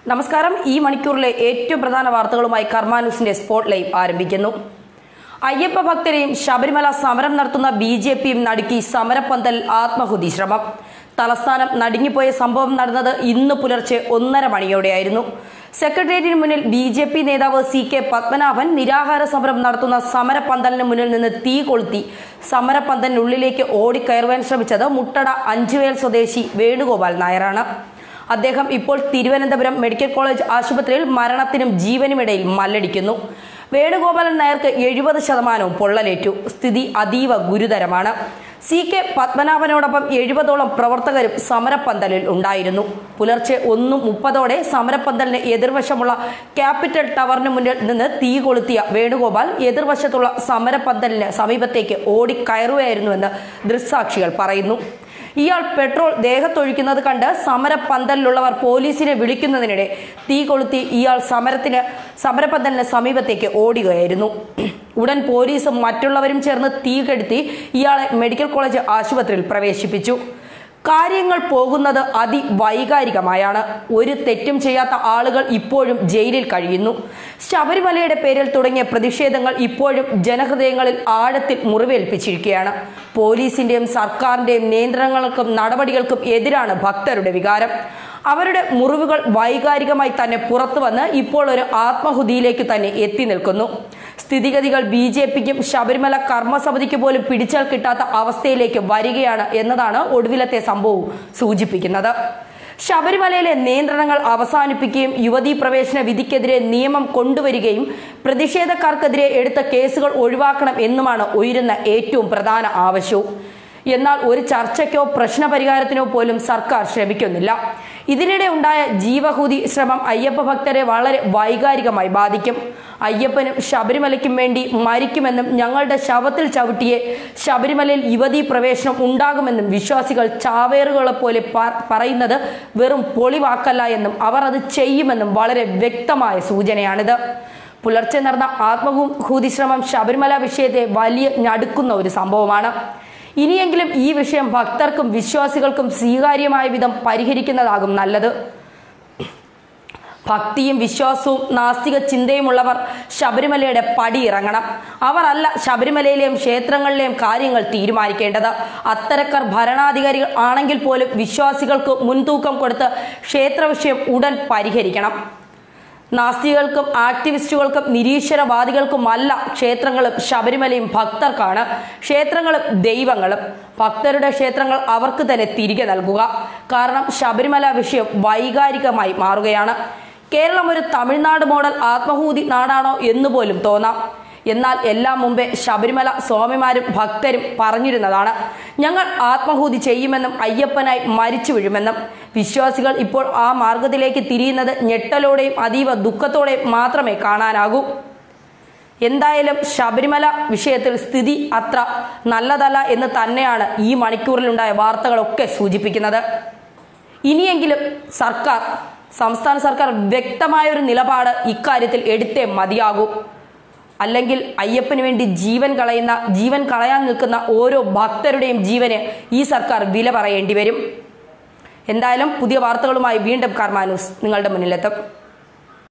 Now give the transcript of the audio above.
നമസ്കാരം ഈ മണിക്കൂറിലെ ഏറ്റവും പ്രധാന വാർത്തകളുമായി കർമ്മ ന്യൂസിന്റെ സ്പോട്ട് ലൈവ് ആരംഭിക്കുന്നു അയ്യപ്പ ഭക്തരെയും ശബരിമല സമരം നടത്തുന്ന ബി ജെ പിയും നടുക്കി സമരപ്പന്തൽ ആത്മഹുതി ശ്രമം തലസ്ഥാനം നടുങ്ങിപ്പോയ സംഭവം നടന്നത് ഇന്ന് പുലർച്ചെ ഒന്നര മണിയോടെയായിരുന്നു സെക്രട്ടേറിയറ്റിന് മുന്നിൽ ബി ജെ പി നേതാവ് സി കെ പത്മനാഭൻ നിരാഹാര സമരം നടത്തുന്ന സമരപ്പന്തലിന് മുന്നിൽ നിന്ന് തീ കൊളുത്തി സമരപ്പന്തലിനുള്ളിലേക്ക് ഓടിക്കയറുവാൻ ശ്രമിച്ചത് മുട്ടട അഞ്ചുവേൽ സ്വദേശി വേണുഗോപാൽ നായരാണ് അദ്ദേഹം ഇപ്പോൾ തിരുവനന്തപുരം മെഡിക്കൽ കോളേജ് ആശുപത്രിയിൽ മരണത്തിനും ജീവനുമിടയിൽ മല്ലടിക്കുന്നു വേണുഗോപാലൻ നായർക്ക് എഴുപത് ശതമാനവും പൊള്ളലേറ്റു സ്ഥിതി അതീവ ഗുരുതരമാണ് സി കെ പത്മനാഭനോടൊപ്പം എഴുപതോളം പ്രവർത്തകരും സമരപ്പന്തലിൽ ഉണ്ടായിരുന്നു പുലർച്ചെ ഒന്ന് മുപ്പതോടെ സമരപ്പന്തലിന് എതിർവശമുള്ള ക്യാപിറ്റൽ ടവറിന് മുന്നിൽ നിന്ന് തീ കൊളുത്തിയ വേണുഗോപാൽ എതിർവശത്തുള്ള സമരപ്പന്തലിന് സമീപത്തേക്ക് ഓടിക്കയറുകയായിരുന്നുവെന്ന് ദൃക്സാക്ഷികൾ പറയുന്നു ഇയാൾ പെട്രോൾ ദേഹത്തൊഴിക്കുന്നത് കണ്ട് സമരപ്പന്തലിലുള്ളവർ പോലീസിനെ വിളിക്കുന്നതിനിടെ തീ കൊളുത്തി ഇയാൾ സമരത്തിന് സമരപ്പന്തലിന് സമീപത്തേക്ക് ഓടുകയായിരുന്നു ഉടൻ പോലീസും മറ്റുള്ളവരും ചേർന്ന് തീ കെടുത്തി ഇയാളെ മെഡിക്കൽ കോളേജ് ആശുപത്രിയിൽ പ്രവേശിപ്പിച്ചു കാര്യങ്ങൾ പോകുന്നത് അതിവൈകാരികമായാണ് ഒരു തെറ്റും ചെയ്യാത്ത ആളുകൾ ഇപ്പോഴും ജയിലിൽ കഴിയുന്നു ശബരിമലയുടെ പേരിൽ തുടങ്ങിയ പ്രതിഷേധങ്ങൾ ഇപ്പോഴും ജനഹൃദയങ്ങളിൽ ആഴത്തിൽ മുറിവേൽപ്പിച്ചിരിക്കുകയാണ് പോലീസിന്റെയും സർക്കാരിന്റെയും നിയന്ത്രണങ്ങൾക്കും നടപടികൾക്കും എതിരാണ് ഭക്തരുടെ വികാരം അവരുടെ മുറിവുകൾ വൈകാരികമായി തന്നെ പുറത്തു വന്ന് ഇപ്പോൾ ഒരു ആത്മഹുതിയിലേക്ക് തന്നെ എത്തി നിൽക്കുന്നു സ്ഥിതിഗതികൾ ബി ജെ പിക്കും ശബരിമല കർമ്മസമിതിക്ക് പോലും പിടിച്ചാൽ കിട്ടാത്ത അവസ്ഥയിലേക്ക് വരികയാണ് എന്നതാണ് ഒടുവിലത്തെ സംഭവവും സൂചിപ്പിക്കുന്നത് ശബരിമലയിലെ നിയന്ത്രണങ്ങൾ അവസാനിപ്പിക്കുകയും യുവതീ പ്രവേശന വിധിക്കെതിരെ നിയമം കൊണ്ടുവരികയും പ്രതിഷേധക്കാർക്കെതിരെ എടുത്ത കേസുകൾ ഒഴിവാക്കണം എന്നുമാണ് ഉയരുന്ന ഏറ്റവും പ്രധാന ആവശ്യവും എന്നാൽ ഒരു ചർച്ചയ്ക്കോ പ്രശ്നപരിഹാരത്തിനോ പോലും സർക്കാർ ശ്രമിക്കുന്നില്ല ഇതിനിടെ ഉണ്ടായ ജീവഹൂതി ശ്രമം അയ്യപ്പ ഭക്തരെ വളരെ വൈകാരികമായി ബാധിക്കും അയ്യപ്പനും ശബരിമലയ്ക്കും വേണ്ടി മരിക്കുമെന്നും ഞങ്ങളുടെ ശവത്തിൽ ചവിട്ടിയെ ശബരിമലയിൽ യുവതീ പ്രവേശനം ഉണ്ടാകുമെന്നും വിശ്വാസികൾ ചാവേറുകളെ പോലെ പ- പറയുന്നത് വെറും പൊളിവാക്കല്ല എന്നും അവർ അത് ചെയ്യുമെന്നും വളരെ വ്യക്തമായ സൂചനയാണിത് പുലർച്ചെ നടന്ന ആത്മഹൂതി ശ്രമം ശബരിമല വിഷയത്തെ വലിയ ഞടുക്കുന്ന ഒരു സംഭവമാണ് ഇനിയെങ്കിലും ഈ വിഷയം ഭക്തർക്കും വിശ്വാസികൾക്കും സ്വീകാര്യമായ വിധം പരിഹരിക്കുന്നതാകും നല്ലത് ഭക്തിയും വിശ്വാസവും നാസ്തിക ചിന്തയുമുള്ളവർ ശബരിമലയുടെ പടിയിറങ്ങണം അവർ അല്ല ശബരിമലയിലെയും ക്ഷേത്രങ്ങളിലെയും കാര്യങ്ങൾ തീരുമാനിക്കേണ്ടത് അത്തരക്കാർ ഭരണാധികാരികൾ ആണെങ്കിൽ പോലും വിശ്വാസികൾക്ക് മുൻതൂക്കം കൊടുത്ത് ക്ഷേത്ര വിഷയം ഉടൻ പരിഹരിക്കണം നാസ്തികൾക്കും ആക്ടിവിസ്റ്റുകൾക്കും നിരീശ്വരവാദികൾക്കുമല്ല ക്ഷേത്രങ്ങളും ശബരിമലയും ഭക്തർക്കാണ് ക്ഷേത്രങ്ങളും ദൈവങ്ങളും ഭക്തരുടെ ക്ഷേത്രങ്ങൾ അവർക്ക് തന്നെ തിരികെ നൽകുക കാരണം ശബരിമല വിഷയം വൈകാരികമായി മാറുകയാണ് കേരളം ഒരു തമിഴ്നാട് മോഡൽ ആത്മഹൂതി നാടാണോ എന്ന് പോലും തോന്നാം എന്നാൽ എല്ലാം മുമ്പേ ശബരിമല സ്വാമിമാരും ഭക്തരും പറഞ്ഞിരുന്നതാണ് ഞങ്ങൾ ആത്മഹൂതി ചെയ്യുമെന്നും അയ്യപ്പനായി മരിച്ചു വീഴുമെന്നും വിശ്വാസികൾ ഇപ്പോൾ ആ മാർഗത്തിലേക്ക് തിരിയുന്നത് ഞെട്ടലോടെയും അതീവ ദുഃഖത്തോടെയും മാത്രമേ കാണാനാകൂ എന്തായാലും ശബരിമല വിഷയത്തിൽ സ്ഥിതി അത്ര നല്ലതല്ല എന്ന് തന്നെയാണ് ഈ മണിക്കൂറിലുണ്ടായ വാർത്തകളൊക്കെ സൂചിപ്പിക്കുന്നത് ഇനിയെങ്കിലും സർക്കാർ സംസ്ഥാന സർക്കാർ വ്യക്തമായ ഒരു നിലപാട് ഇക്കാര്യത്തിൽ എടുത്തേ മതിയാകൂ അല്ലെങ്കിൽ അയ്യപ്പന് വേണ്ടി ജീവൻ കളയുന്ന ജീവൻ കളയാൻ നിൽക്കുന്ന ഓരോ ഭക്തരുടെയും ജീവന് ഈ സർക്കാർ വില പറയേണ്ടി വരും എന്തായാലും പുതിയ വാർത്തകളുമായി വീണ്ടും കർമാനൂസ് നിങ്ങളുടെ മുന്നിലെത്തും